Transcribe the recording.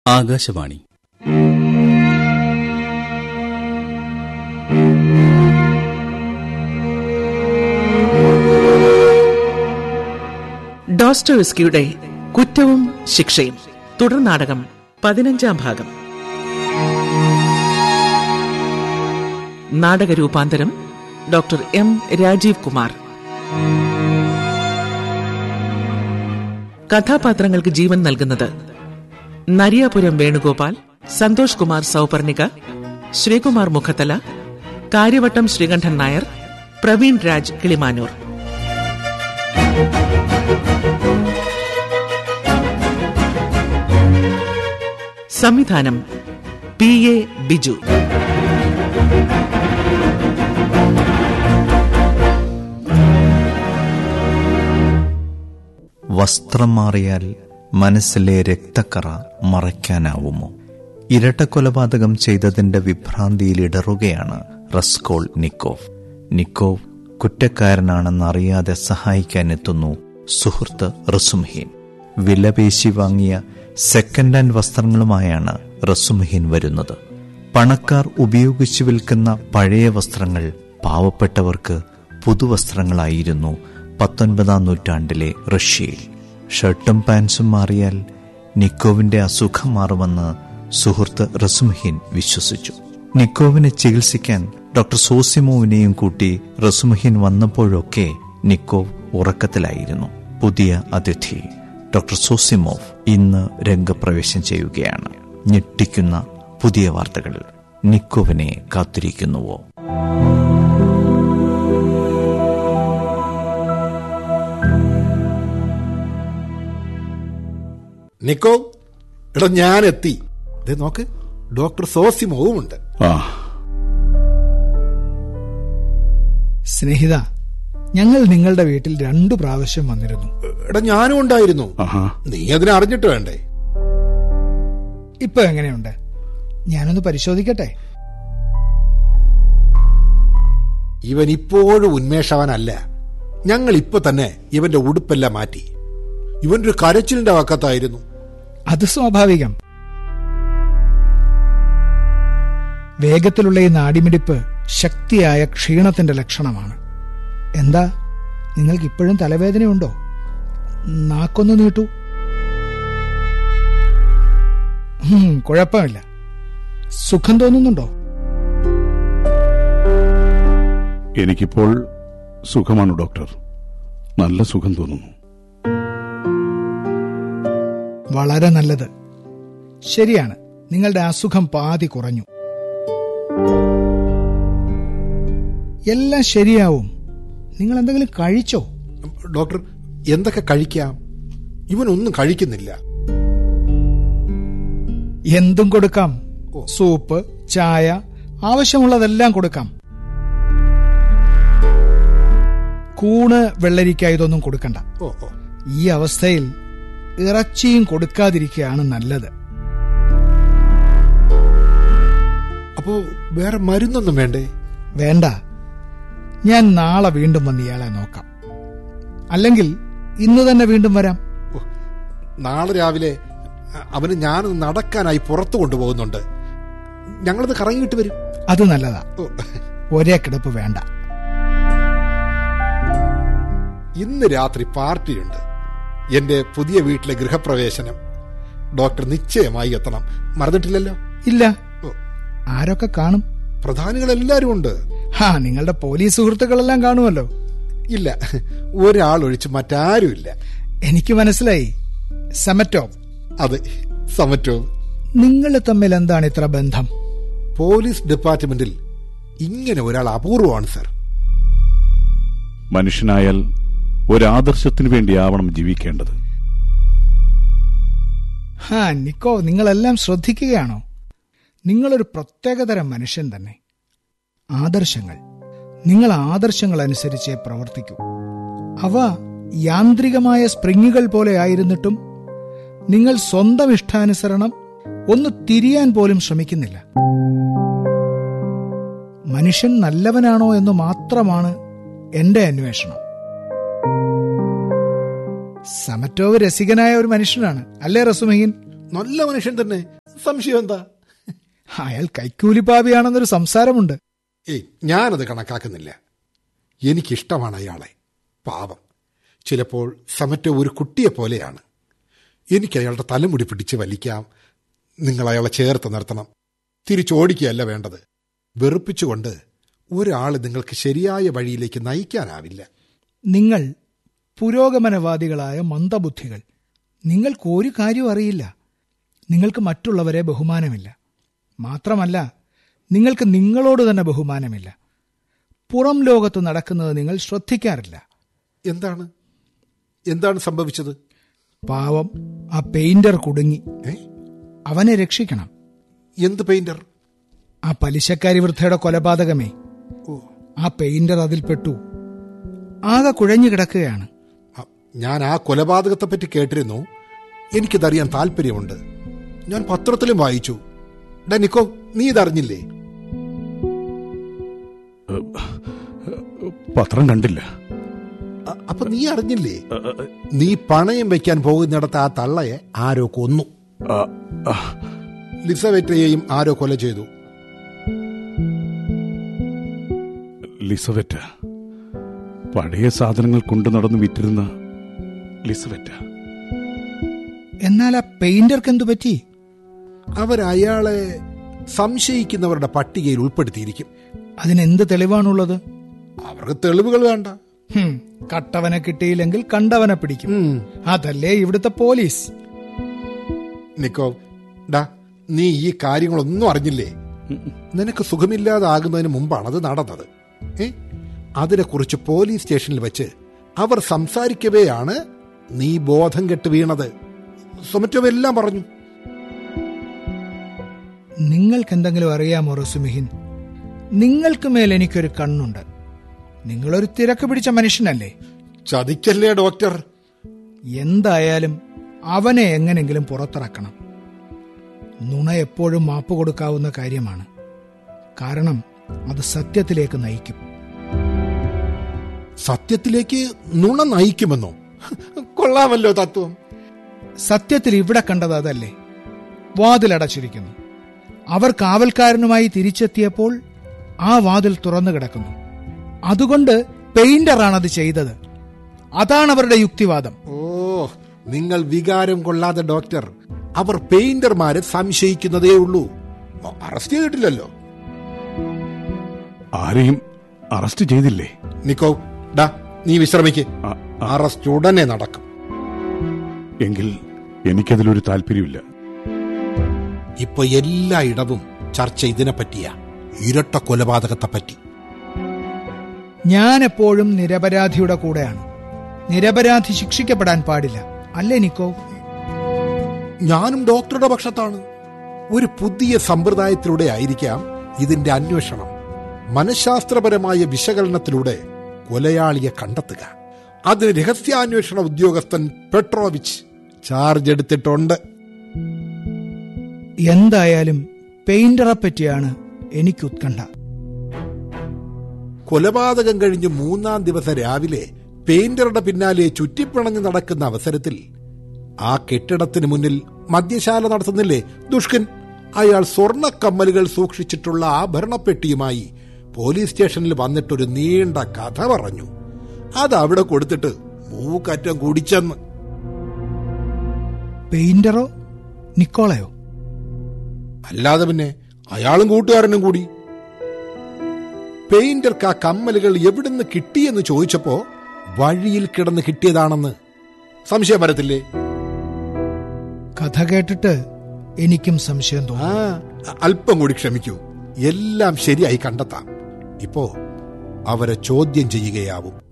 ആകാശവാണി ഡോസ്റ്റോവസ്കിയുടെ കുറ്റവും ശിക്ഷയും തുടർ നാടകം പതിനഞ്ചാം ഭാഗം നാടക രൂപാന്തരം ഡോക്ടർ എം രാജീവ് കുമാർ കഥാപാത്രങ്ങൾക്ക് ജീവൻ നൽകുന്നത് നരിയാപുരം വേണുഗോപാൽ സന്തോഷ് കുമാർ സൗപർണിക ശ്രീകുമാർ മുഖത്തല കാര്യവട്ടം ശ്രീകണ്ഠൻ നായർ പ്രവീൺ രാജ് കിളിമാനൂർ സംവിധാനം പി എ ബിജു വസ്ത്രം മാറിയാൽ മനസ്സിലെ രക്തക്കറ മറയ്ക്കാനാവുമോ ഇരട്ടക്കൊലപാതകം ചെയ്തതിന്റെ വിഭ്രാന്തിയിൽ ഇടറുകയാണ് റസ്കോൾ നിക്കോവ് നിക്കോവ് കുറ്റക്കാരനാണെന്നറിയാതെ സഹായിക്കാനെത്തുന്നു സുഹൃത്ത് റസുംഹീൻ വിലപേശി വാങ്ങിയ സെക്കൻഡ് ഹാൻഡ് വസ്ത്രങ്ങളുമായാണ് റസുംഹീൻ വരുന്നത് പണക്കാർ ഉപയോഗിച്ചു വിൽക്കുന്ന പഴയ വസ്ത്രങ്ങൾ പാവപ്പെട്ടവർക്ക് പുതുവസ്ത്രങ്ങളായിരുന്നു പത്തൊൻപതാം നൂറ്റാണ്ടിലെ റഷ്യയിൽ ഷർട്ടും പാൻസും മാറിയാൽ നിക്കോവിന്റെ അസുഖം മാറുമെന്ന് സുഹൃത്ത് റസുംഹീൻ വിശ്വസിച്ചു നിക്കോവിനെ ചികിത്സിക്കാൻ ഡോക്ടർ സോസിമോവിനെയും കൂട്ടി റസുംഹീൻ വന്നപ്പോഴൊക്കെ നിക്കോവ് ഉറക്കത്തിലായിരുന്നു പുതിയ അതിഥി ഡോക്ടർ സോസിമോവ് ഇന്ന് രംഗപ്രവേശം ചെയ്യുകയാണ് ഞെട്ടിക്കുന്ന പുതിയ വാർത്തകൾ നിക്കോവിനെ കാത്തിരിക്കുന്നുവോ നിക്കോ എടാ ഞാൻ എത്തി ദേ നോക്ക് ഡോക്ടർ സോസിമോവും ഉണ്ട് ആ സ്നേഹിത ഞങ്ങൾ നിങ്ങളുടെ വീട്ടിൽ രണ്ടു പ്രാവശ്യം വന്നിരുന്നു എടാ ഞാനും ഉണ്ടായിരുന്നു ആഹാ നീ അതിനെ അറിഞ്ഞിട്ട് വേണ്ടേ ഇപ്പൊ എങ്ങനെയുണ്ട് ഞാനൊന്ന് പരിശോധിക്കട്ടെ ഇവൻ ഇപ്പോഴും ഉന്മേഷവാനല്ല ഞങ്ങൾ ഇപ്പൊ തന്നെ ഇവന്റെ ഉടുപ്പെല്ലാം മാറ്റി ഇവനൊരു കരച്ചിലിന്റെ വക്കത്തായിരുന്നു അത് സ്വാഭാവികം വേഗത്തിലുള്ള ഈ നാടിമിടിപ്പ് ശക്തിയായ ക്ഷീണത്തിന്റെ ലക്ഷണമാണ് എന്താ നിങ്ങൾക്ക് ഇപ്പോഴും തലവേദനയുണ്ടോ നാക്കൊന്നു നീട്ടു ഹും, കുഴപ്പമില്ല സുഖം തോന്നുന്നുണ്ടോ എനിക്കിപ്പോൾ സുഖമാണ് ഡോക്ടർ നല്ല സുഖം തോന്നുന്നു വളരെ നല്ലത് ശരിയാണ് നിങ്ങളുടെ അസുഖം പാതി കുറഞ്ഞു എല്ലാം ശരിയാവും നിങ്ങൾ എന്തെങ്കിലും കഴിച്ചോ ഡോക്ടർ എന്തൊക്കെ കഴിക്കാം ഇവനൊന്നും കഴിക്കുന്നില്ല എന്തും കൊടുക്കാം സൂപ്പ് ചായ ആവശ്യമുള്ളതെല്ലാം കൊടുക്കാം കൂണ് വെള്ളരിക്ക ഇതൊന്നും കൊടുക്കണ്ട ഓ ഓ ഈ അവസ്ഥയിൽ ഇറച്ചിയും കൊടുക്കാതിരിക്കുകയാണ് നല്ലത് അപ്പോ വേറെ മരുന്നൊന്നും വേണ്ടേ വേണ്ട ഞാൻ നാളെ വീണ്ടും വന്ന് ഇയാളെ നോക്കാം അല്ലെങ്കിൽ ഇന്ന് തന്നെ വീണ്ടും വരാം ഓ, നാളെ രാവിലെ അ- അവന് ഞാനത് നടക്കാനായി പുറത്തു കൊണ്ടുപോകുന്നുണ്ട് ഞങ്ങളത് കറങ്ങിയിട്ട് വരും അത് നല്ലതാ ഓ, ഒരേ കിടപ്പ് വേണ്ട ഇന്ന് രാത്രി പാർട്ടിയുണ്ട് എന്റെ പുതിയ വീട്ടിലെ ഗൃഹപ്രവേശനം ഡോക്ടർ നിശ്ചയമായി എത്തണം മറന്നിട്ടില്ലല്ലോ ഇല്ല ഓ, ആരൊക്കെ കാണും പ്രധാനികളെല്ലാരും ഉണ്ട് ഹാ നിങ്ങളുടെ പോലീസ് സുഹൃത്തുക്കളെല്ലാം കാണുമല്ലോ ഇല്ല ഒരാൾ ഒഴിച്ച് മറ്റാരുമില്ല എനിക്ക് മനസ്സിലായി സമറ്റോ അതെ സമറ്റോ നിങ്ങൾ തമ്മിൽ എന്താണ് ഇത്ര ബന്ധം പോലീസ് ഡിപ്പാർട്ട്മെന്റിൽ ഇങ്ങനെ ഒരാൾ അപൂർവമാണ് സർ മനുഷ്യനായാൽ ഒരാദർശത്തിനു വേണ്ടിയാവണം ജീവിക്കേണ്ടത് ഹാ നിക്കോ നിങ്ങളെല്ലാം ശ്രദ്ധിക്കുകയാണോ നിങ്ങളൊരു പ്രത്യേകതരം മനുഷ്യൻ തന്നെ ആദർശങ്ങൾ നിങ്ങൾ ആദർശങ്ങൾ അനുസരിച്ചേ പ്രവർത്തിക്കൂ അവ യാന്ത്രികമായ സ്പ്രിങ്ങുകൾ പോലെ ആയിരുന്നിട്ടും നിങ്ങൾ സ്വന്തം ഇഷ്ടാനുസരണം ഒന്ന് തിരിയാൻ പോലും ശ്രമിക്കുന്നില്ല മനുഷ്യൻ നല്ലവനാണോ എന്ന് മാത്രമാണ് എന്റെ അന്വേഷണം സമറ്റോവ് രസികനായ ഒരു മനുഷ്യനാണ് അല്ലേ റസുമഹീൻ നല്ല മനുഷ്യൻ തന്നെ സംശയം എന്താ അയാൾ കൈക്കൂലിപ്പാവിയാണെന്നൊരു സംസാരമുണ്ട് ഏയ് ഞാനത് കണക്കാക്കുന്നില്ല എനിക്കിഷ്ടമാണ് അയാളെ പാവം ചിലപ്പോൾ സമറ്റ ഒരു കുട്ടിയെ പോലെയാണ് എനിക്ക് അയാളുടെ തലമുടി പിടിച്ച് വലിക്കാം നിങ്ങൾ അയാളെ ചേർത്ത് നിർത്തണം തിരിച്ചോടിക്കുകയല്ല വേണ്ടത് വെറുപ്പിച്ചുകൊണ്ട് ഒരാൾ നിങ്ങൾക്ക് ശരിയായ വഴിയിലേക്ക് നയിക്കാനാവില്ല നിങ്ങൾ പുരോഗമനവാദികളായ മന്ദബുദ്ധികൾ നിങ്ങൾക്ക് ഒരു കാര്യം അറിയില്ല നിങ്ങൾക്ക് മറ്റുള്ളവരെ ബഹുമാനമില്ല മാത്രമല്ല നിങ്ങൾക്ക് നിങ്ങളോട് തന്നെ ബഹുമാനമില്ല പുറം ലോകത്ത് നടക്കുന്നത് നിങ്ങൾ ശ്രദ്ധിക്കാറില്ല എന്താണ് എന്താണ് സംഭവിച്ചത് പാവം ആ പെയിന്റർ കുടുങ്ങി ഏ അവനെ രക്ഷിക്കണം എന്ത് പെയിന്റർ ആ പലിശക്കാരി വൃദ്ധയുടെ കൊലപാതകമേ ഓ ആ പെയിന്റർ അതിൽപ്പെട്ടു ആകെ കുഴഞ്ഞു കിടക്കുകയാണ് അ, ഞാൻ ആ കൊലപാതകത്തെ പറ്റി കേട്ടിരുന്നു എനിക്കിതറിയാൻ താല്പര്യമുണ്ട് ഞാൻ പത്രത്തിലും വായിച്ചു ഡാ നിക്കോ നീ ഇതറിഞ്ഞില്ലേ പത്രം കണ്ടില്ല അ- അപ്പൊ നീ അറിഞ്ഞില്ലേ നീ പണയം വെക്കാൻ പോകുന്നിടത്ത് ആ തള്ളയെ ആരോ കൊന്നു ആ, ആ, ലിസവെറ്റയെയും ആരോ കൊല ചെയ്തു ലിസവറ്റ പഴയ സാധനങ്ങൾ കൊണ്ടു നടന്ന് വിറ്റിരുന്ന ലിസവറ്റ എന്നാൽ ആ പെയിന്റർക്ക് എന്തു പറ്റി അവരയാളെ സംശയിക്കുന്നവരുടെ പട്ടികയിൽ ഉൾപ്പെടുത്തിയിരിക്കും അതിനെന്ത് തെളിവാണുള്ളത് അവർക്ക് തെളിവുകൾ വേണ്ട ഹും, കട്ടവനെ കിട്ടിയില്ലെങ്കിൽ കണ്ടവനെ പിടിക്കും ഉം. അതല്ലേ ഇവിടുത്തെ പോലീസ് നിക്കോ ഡാ നീ ഈ കാര്യങ്ങളൊന്നും അറിഞ്ഞില്ലേ നിനക്ക് സുഖമില്ലാതാകുന്നതിന് മുമ്പാണ് അത് നടന്നത് ഏ അതിനെക്കുറിച്ച് പോലീസ് സ്റ്റേഷനിൽ വെച്ച് അവർ സംസാരിക്കവെയാണ് നീ ബോധം കെട്ട് വീണത് സൊമറ്റോ എല്ലാം പറഞ്ഞു നിങ്ങൾക്ക് എന്തെങ്കിലും അറിയാമോ റസുമിഹിൻ നിങ്ങൾക്ക് മേൽ എനിക്കൊരു കണ്ണുണ്ട് നിങ്ങളൊരു തിരക്ക് പിടിച്ച മനുഷ്യനല്ലേ ചതിക്കല്ലേ ഡോക്ടർ എന്തായാലും അവനെ എങ്ങനെങ്കിലും പുറത്തിറക്കണം നുണ എപ്പോഴും മാപ്പ് കൊടുക്കാവുന്ന കാര്യമാണ് കാരണം അത് സത്യത്തിലേക്ക് നയിക്കും സത്യത്തിലേക്ക് നുണ നയിക്കുമെന്നോ കൊള്ളാമല്ലോ തത്വം സത്യത്തിൽ ഇവിടെ കണ്ടത് അതല്ലേ വാതിലടച്ചിരിക്കുന്നു അവർ കാവൽക്കാരനുമായി തിരിച്ചെത്തിയപ്പോൾ ആ വാതിൽ തുറന്നു കിടക്കുന്നു അതുകൊണ്ട് പെയിന്ററാണത് ചെയ്തത് അതാണ് അവരുടെ യുക്തിവാദം ഓ നിങ്ങൾ വികാരം കൊള്ളാതെ ഡോക്ടർ അവർ പെയിന്റർമാരെ സംശയിക്കുന്നതേ ഉള്ളൂ അറസ്റ്റ് ചെയ്തിട്ടില്ലല്ലോ ആരെയും അറസ്റ്റ് ചെയ്തില്ലേ നിക്കോ ഡാ നീ വിശ്രമിക്ക് ആ, അറസ്റ്റ് ഉടനെ നടക്കും എങ്കിൽ എനിക്കതിലൊരു താല്പര്യമില്ല ഇപ്പൊ എല്ലായിടവും ചർച്ച ഇതിനെ പറ്റിയാ ഇരട്ട കൊലപാതകത്തെ പറ്റി ഞാൻ എപ്പോഴും നിരപരാധിയുടെ കൂടെയാണ് നിരപരാധി ശിക്ഷിക്കപ്പെടാൻ പാടില്ല അല്ലേ നിക്കോ ഞാനും ഡോക്ടറുടെ പക്ഷത്താണ് ഒരു പുതിയ സമ്പ്രദായത്തിലൂടെ ആയിരിക്കാം ഇതിന്റെ അന്വേഷണം മനഃശാസ്ത്രപരമായ വിശകലനത്തിലൂടെ കൊലയാളിയെ കണ്ടെത്തുക അതിന് രഹസ്യാന്വേഷണ ഉദ്യോഗസ്ഥൻ പെട്രോവിച്ച് ചാർജ് എടുത്തിട്ടുണ്ട് എന്തായാലും പെയിന്ററെ പറ്റിയാണ് എനിക്ക് ഉത്കണ്ഠ കൊലപാതകം കഴിഞ്ഞ് മൂന്നാം ദിവസം രാവിലെ പെയിന്ററുടെ പിന്നാലെ ചുറ്റിപ്പിണഞ്ഞ് നടക്കുന്ന അവസരത്തിൽ ആ കെട്ടിടത്തിന് മുന്നിൽ മദ്യശാല നടത്തുന്നില്ലേ ദുഷ്കൻ അയാൾ സ്വർണ്ണക്കമ്മലുകൾ സൂക്ഷിച്ചിട്ടുള്ള ആഭരണപ്പെട്ടിയുമായി പോലീസ് സ്റ്റേഷനിൽ വന്നിട്ടൊരു നീണ്ട കഥ പറഞ്ഞു അത് അവിടെ കൊടുത്തിട്ട് മൂക്കറ്റം കുടിച്ചെന്ന് പെയിന്ററോ നിക്കോളയോ അല്ലാതെ പിന്നെ അയാളും കൂട്ടുകാരനും കൂടി പെയിന്റർക്ക് ആ കമ്മലുകൾ എവിടുന്ന് കിട്ടിയെന്ന് ചോദിച്ചപ്പോ വഴിയിൽ കിടന്ന് കിട്ടിയതാണെന്ന് സംശയം വരത്തില്ലേ കഥ കേട്ടിട്ട് എനിക്കും സംശയം ആ തോന്നുന്നു അല്പം കൂടി ക്ഷമിക്കൂ എല്ലാം ശരിയായി കണ്ടെത്താം ഇപ്പോ അവരെ ചോദ്യം ചെയ്യുകയാവും